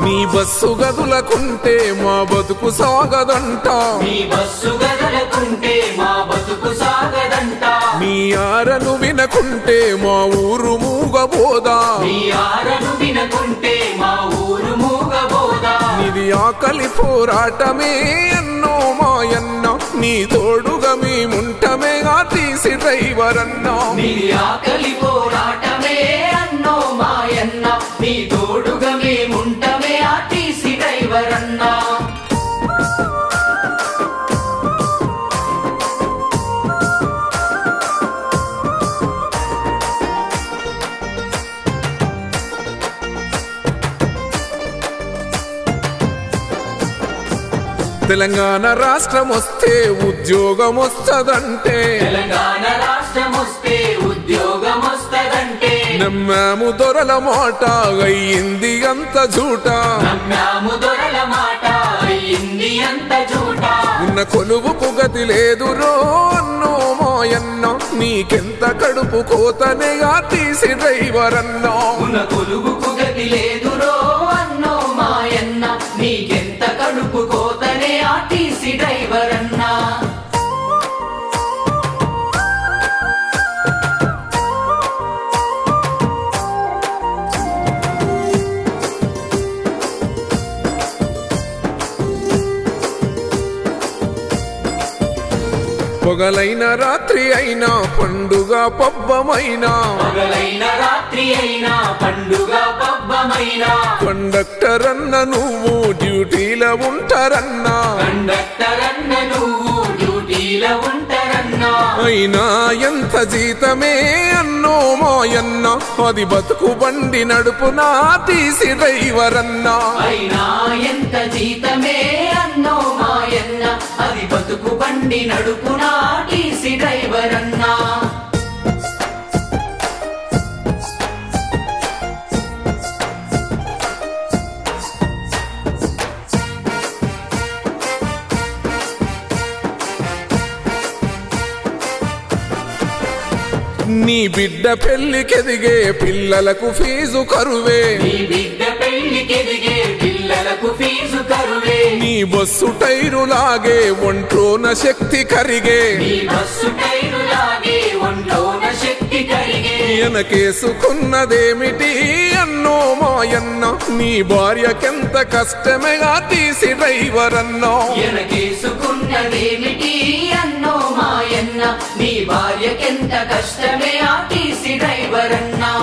నీ బస్సు గదులకుంటే మా బతుకు సాగదంట మీ బస్సు గదలకుంటే మా బతుకు సాగదంట నీ ఆరను వినకుంటే మా ఊరు మూగబోదా మీ ఆరను వినకుంటే మా ఊరు మూగబోదా ఇది ఆకలి పోరాటమే అన్నో మాయన్న నీ తోడుగా మేముంటమే తీసి డ్రైవర్ అన్నా నీది ఆకలి పోరాటమే అన్నో మాయన్న నీ తోడుగా మేముంటమే ఆర్టీసీ డ్రైవర్ అన్నా తెలంగాణ రాష్ట్రం వస్తే ఉద్యోగం వస్తదంటే తెలంగాణ రాష్ట్రం వస్తే ఉద్యోగం వస్తదంటే నమ్మాము దొరల మాట అయ్యింది అంత జూట నమ్మాము దొరల మాట అయ్యింది అంత చూట ఉన్న కొలువుకు గతి లేదు రో అన్నో మాయన్న నీకెంత కడుపు కోతనేగా తీసి డ్రైవర్ అన్నా ఉన్న కొలువుకు గతి లేదురో అన్నో మాయన్న నీకెంత కడుపు కోతనే ఆర్టీసీ డ్రైవర్ అన్నా పొగలైన రాత్రి అయినా పండుగ పబ్బమైనా పగలైన రాత్రి అయినా పండుగ పబ్బమైనా కండక్టర్ అన్న నువ్వు డ్యూటీలో ఉంటారన్నా కండక్టర్ అన్న నువ్వు డ్యూటీలో ఉంటారన్నా అయినా ఎంత జీతమే అన్నో మాయన్న అది బతుకు బండి నడుపునా తీసి డ్రైవర్ అన్నా అయినా ఎంత జీతమే అన్నో మాయన్న అది బతుకు బండి నడుపునా టీసీ డ్రైవర్ అన్నా నీ బిడ్డ పెళ్లికెదిగే పిల్లలకు ఫీజు కరువే నీ బిడ్డ పెళ్లికెదిగే పిల్లలకు ఫీజు కరువే నీ బస్సు టైరు లాగే ఒంట్లోన శక్తి కరిగే నీ బస్సు టైరు లాగే ఒంట్లోన శక్తి కరిగే వెనకేసుకున్నదేమిటి అన్నో మాయన్న నీ భార్యకెంత కష్టమేగా తీసి డ్రైవర్ అన్నా ఎనకేసుకున్నదేమిటి అన్నో మాయన్న నీ భార్యకెంత కష్టమే ఆర్టీసీ డ్రైవర్ అన్నా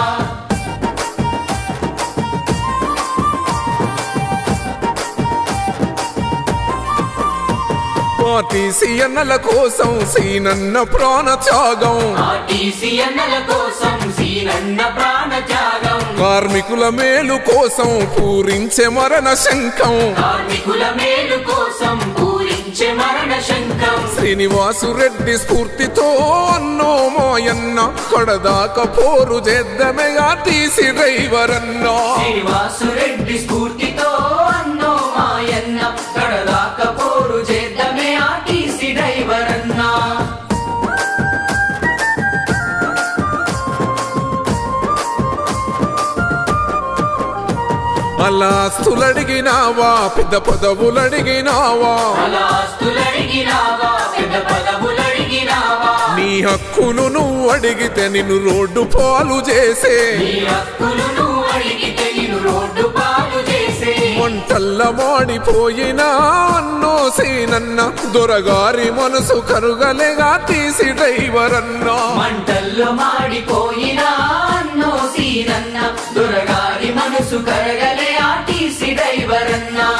ఆర్టీసీ అన్నల కోసం సీనన్న ప్రాణ త్యాగం ఆర్టీసీ అన్నల కోసం సీనన్న ప్రాణ త్యాగం కార్మికుల మేలు కోసం పూరించే మరణ శంఖం కార్మికుల మేలు కోసం పూరించే మరణ శంఖం శ్రీనివాసు రెడ్డి స్ఫూర్తితో అన్నో మాయన్న కడదాక పోరు చేద్దమెగా తీసి డ్రైవర్ అన్నా శ్రీనివాసురెడ్డి స్ఫూర్తితో అన్నో మాయన్న కడదాక పోరు చేద్దామే ఆర్టీసీ డ్రైవర్ అన్నా అలా ఆస్తులడిగినావా పెద్ద పదవులడిగినావా అలా ఆస్తులడిగినావా పెద్ద పదవులడిగినావా నీ హక్కులు నువ్వు అడిగితే నిన్ను రోడ్డు పాలు చేసే నీ హక్కులు నువ్వు అడిగితే నిన్ను రోడ్డు పాలు చేసే వంటల్ల మాడిపోయినా అన్నో సీనన్న దొరగారి మనసు కరుగలేగా తీసి డ్రైవర్ అన్నా మంటల్లో మాడిపోయినా అన్నో సీనన్న దొరగారి మనసు కరగలే ఆర్టీసీ డ్రైవర్ అన్నా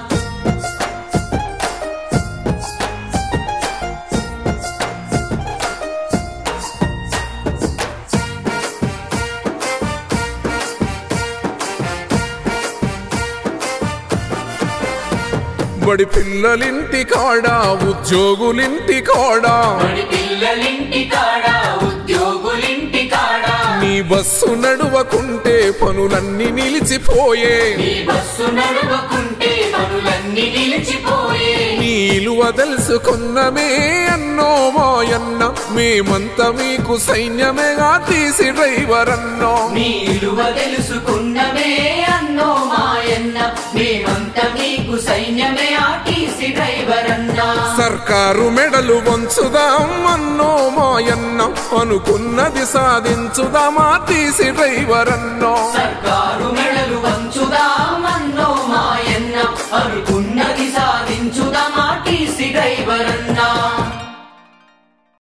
బడి పిల్లలింటి కాడా ఉద్యోగులింటి కాడా బడి పిల్లలింటి కాడా ఉద్యోగులింటి కాడా నీ బస్సు నడువకుంటే పనులన్నీ నిలిచిపోయే నీ బస్సు నడవకుంటే పనులన్నీ నిలిచిపోయే నీ ఇలువ తెలుసుకున్నమే అన్నో మాయన్న మేమంతా మీకు సైన్యమేగా తీసి డ్రైవర్ అన్నో మీ విలువ తెలుసుకున్నమే అన్నో మాయన్న మేమంతా మీకు సైన్యమే ఆర్టీసీ డ్రైవర్ అన్నా సర్కారు మెడలు వంచుదాం అన్నో మాయన్న అనుకున్నది సాధించుదామా తీసి డ్రైవర్ అన్నో సర్కారు మెడలు వంచుదామన్నో మాయన్న అనుకున్నది సాధించుదామా టీసీ డ్రైవర్ అన్నా